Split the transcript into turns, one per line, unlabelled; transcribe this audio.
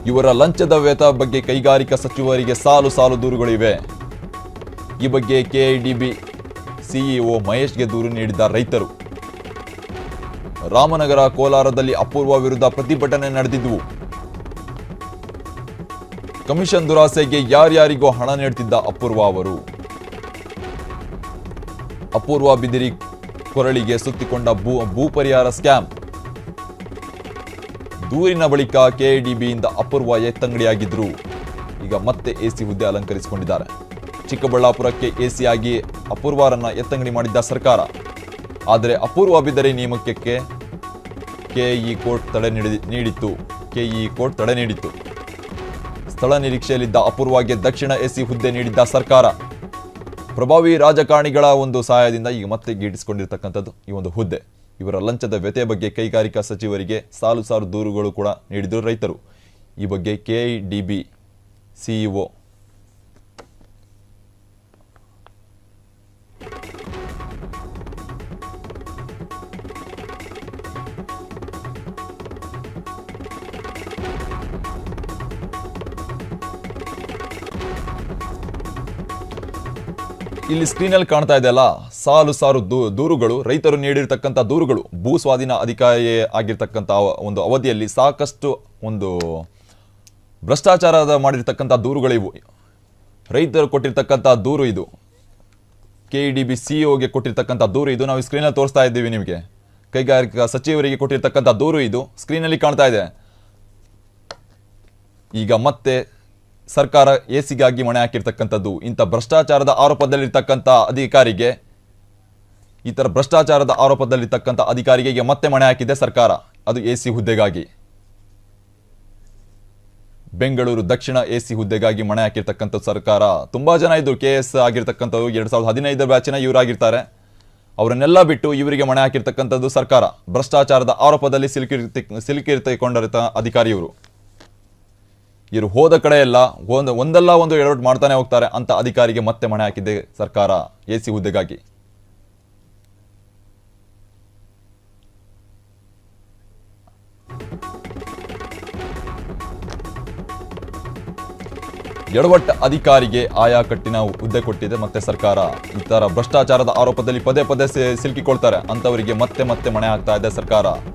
ಇವರ ಲಂಚದ ವೇತ ಬಗ್ಗೆ ಕೈಗಾರಿಕಾ ಸಚಿವರಿಗೆ ಸಾಲು ಸಾಲು ದೂರುಗಳಿವೆ ಈ ಬಗ್ಗೆ ಕೆಐಡಿಬಿ ಸಿಇಒ ಮಹೇಶ್ಗೆ ದೂರು ನೀಡಿದ್ದ ರೈತರು ರಾಮನಗರ ಕೋಲಾರದಲ್ಲಿ ಅಪೂರ್ವ ವಿರುದ್ಧ ಪ್ರತಿಭಟನೆ ನಡೆದಿದ್ವು ಕಮಿಷನ್ ದುರಾಸೆಗೆ ಯಾರ್ಯಾರಿಗೋ ಹಣ ನೀಡುತ್ತಿದ್ದ ಅಪೂರ್ವ ಅವರು ಅಪೂರ್ವ ಬಿದಿರಿ ಕೊರಳಿಗೆ ಸುತ್ತಿಕೊಂಡ ಭೂ ಭೂ ಪರಿಹಾರ ಸ್ಕ್ಯಾಮ್ ದೂರಿನ ಬಳಿಕ ಕೆಐಡಿಬಿಯಿಂದ ಅಪೂರ್ವ ಎತ್ತಂಗಡಿಯಾಗಿದ್ರು ಈಗ ಮತ್ತೆ ಎಸಿ ಹುದ್ದೆ ಅಲಂಕರಿಸಿಕೊಂಡಿದ್ದಾರೆ ಚಿಕ್ಕಬಳ್ಳಾಪುರಕ್ಕೆ ಎಸಿ ಆಗಿ ಅಪೂರ್ವರನ್ನ ಎತ್ತಂಗಡಿ ಮಾಡಿದ್ದ ಸರ್ಕಾರ ಆದರೆ ಅಪೂರ್ವ ಬಿದ್ದರೆ ನೇಮಕಕ್ಕೆ ಕೆಇ ಕೋರ್ಟ್ ತಡೆ ನೀಡಿ ನೀಡಿತ್ತು ಕೆಇ ಕೋರ್ಟ್ ತಡೆ ನೀಡಿತ್ತು ಸ್ಥಳ ನಿರೀಕ್ಷೆಯಲ್ಲಿದ್ದ ಅಪೂರ್ವಗೆ ದಕ್ಷಿಣ ಎಸಿ ಹುದ್ದೆ ನೀಡಿದ್ದ ಸರ್ಕಾರ ಪ್ರಭಾವಿ ರಾಜಕಾರಣಿಗಳ ಒಂದು ಸಹಾಯದಿಂದ ಈಗ ಮತ್ತೆ ಗೀಟಿಸಿಕೊಂಡಿರ್ತಕ್ಕಂಥದ್ದು ಈ ಒಂದು ಹುದ್ದೆ ಇವರ ಲಂಚದ ವ್ಯತೆ ಬಗ್ಗೆ ಕೈಗಾರಿಕಾ ಸಚಿವರಿಗೆ ಸಾಲು ಸಾಲು ದೂರುಗಳು ಕೂಡ ನೀಡಿದರು ರೈತರು ಈ ಬಗ್ಗೆ ಕೆಐಡಿಬಿ ಸಿಇಒ ಇಲ್ಲಿ ಸ್ಕ್ರೀನಲ್ಲಿ ಕಾಣ್ತಾ ಇದೆಯಲ್ಲ ಸಾಲು ಸಾಲು ದೂ- ದೂರುಗಳು ರೈತರು ನೀಡಿರ್ತಕ್ಕಂಥ ದೂರುಗಳು ಭೂ ಸ್ವಾಧೀನ ಅಧಿಕಾರಿ ಆಗಿರ್ತಕ್ಕಂಥ ಅವ- ಒಂದು ಅವಧಿಯಲ್ಲಿ ಸಾಕಷ್ಟು ಒಂದು ಭ್ರಷ್ಟಾಚಾರದ ಮಾಡಿರ್ತಕ್ಕಂಥ ದೂರುಗಳಿವು ರೈತರು ಕೊಟ್ಟಿರ್ತಕ್ಕಂಥ ದೂರು ಇದು ಕೆ ಡಿ ಬಿ ಸಿಇಒಗೆ ಕೊಟ್ಟಿರ್ತಕ್ಕಂಥ ದೂರು ಇದು ನಾವು ಸ್ಕ್ರೀನಲ್ಲಿ ತೋರಿಸ್ತಾ ಇದ್ದೀವಿ ನಿಮಗೆ ಕೈಗಾರಿಕಾ ಸಚಿವರಿಗೆ ಕೊಟ್ಟಿರ್ತಕ್ಕಂಥ ದೂರು ಇದು ಸ್ಕ್ರೀನಲ್ಲಿ ಕಾಣ್ತಾ ಇದೆ ಈಗ ಮತ್ತೆ ಸರ್ಕಾರ ಎಸಿಗಾಗಿ ಮಣೆ ಹಾಕಿರ್ತಕ್ಕಂಥದ್ದು ಇಂಥ ಭ್ರಷ್ಟಾಚಾರದ ಆರೋಪದಲ್ಲಿರ್ತಕ್ಕಂಥ ಅಧಿಕಾರಿಗೆ ಈ ಥರ ಭ್ರಷ್ಟಾಚಾರದ ಆರೋಪದಲ್ಲಿರ್ತಕ್ಕಂಥ ಅಧಿಕಾರಿಗೆ ಈಗ ಮತ್ತೆ ಮಣೆ ಹಾಕಿದೆ ಸರ್ಕಾರ ಅದು ಎಸಿ ಹುದ್ದೆಗಾಗಿ ಬೆಂಗಳೂರು ದಕ್ಷಿಣ ಎಸಿ ಹುದ್ದೆಗಾಗಿ ಮಣೆ ಹಾಕಿರ್ತಕ್ಕಂಥ ಸರ್ಕಾರ ತುಂಬಾ ಜನ ಇದ್ರು ಕೆ ಎಸ್ ಆಗಿರ್ತಕ್ಕಂಥವ್ರು ಎರಡ್ ಸಾವಿರದ ಹದಿನೈದರ ಬ್ಯಾಚಿನ ಇವರಾಗಿರ್ತಾರೆ ಅವರನ್ನೆಲ್ಲ ಬಿಟ್ಟು ಇವರಿಗೆ ಮಣೆ ಹಾಕಿರ್ತಕ್ಕಂಥದ್ದು ಸರ್ಕಾರ ಭ್ರಷ್ಟಾಚಾರದ ಆರೋಪದಲ್ಲಿ ಸಿಲುಕಿರ್ತಿ ಸಿಲುಕಿರ್ತಿಕೊಂಡಿರ್ತ ಅಧಿಕಾರಿ ಇವರು ಇವರು ಹೋದ ಕಡೆ ಎಲ್ಲ ಒಂದು ಒಂದಲ್ಲ ಒಂದು ಎಡವಟ್ಟು ಮಾಡ್ತಾನೆ ಹೋಗ್ತಾರೆ ಅಂತ ಅಧಿಕಾರಿಗೆ ಮತ್ತೆ ಮಣೆ ಹಾಕಿದೆ ಸರ್ಕಾರ ಎಸಿ ಹುದ್ದೆಗಾಗಿ ಎಡವಟ್ಟ ಅಧಿಕಾರಿಗೆ ಆಯಾ ಕಟ್ಟಿನ ಹುದ್ದೆ ಕೊಟ್ಟಿದೆ ಮತ್ತೆ ಸರ್ಕಾರ ಈ ತರ ಭ್ರಷ್ಟಾಚಾರದ ಆರೋಪದಲ್ಲಿ ಪದೇ ಪದೇ ಸಿ- ಸಿಲುಕಿಕೊಳ್ತಾರೆ ಅಂತವರಿಗೆ ಮತ್ತೆ ಮತ್ತೆ ಮಣೆ ಹಾಕ್ತಾ ಇದೆ ಸರ್ಕಾರ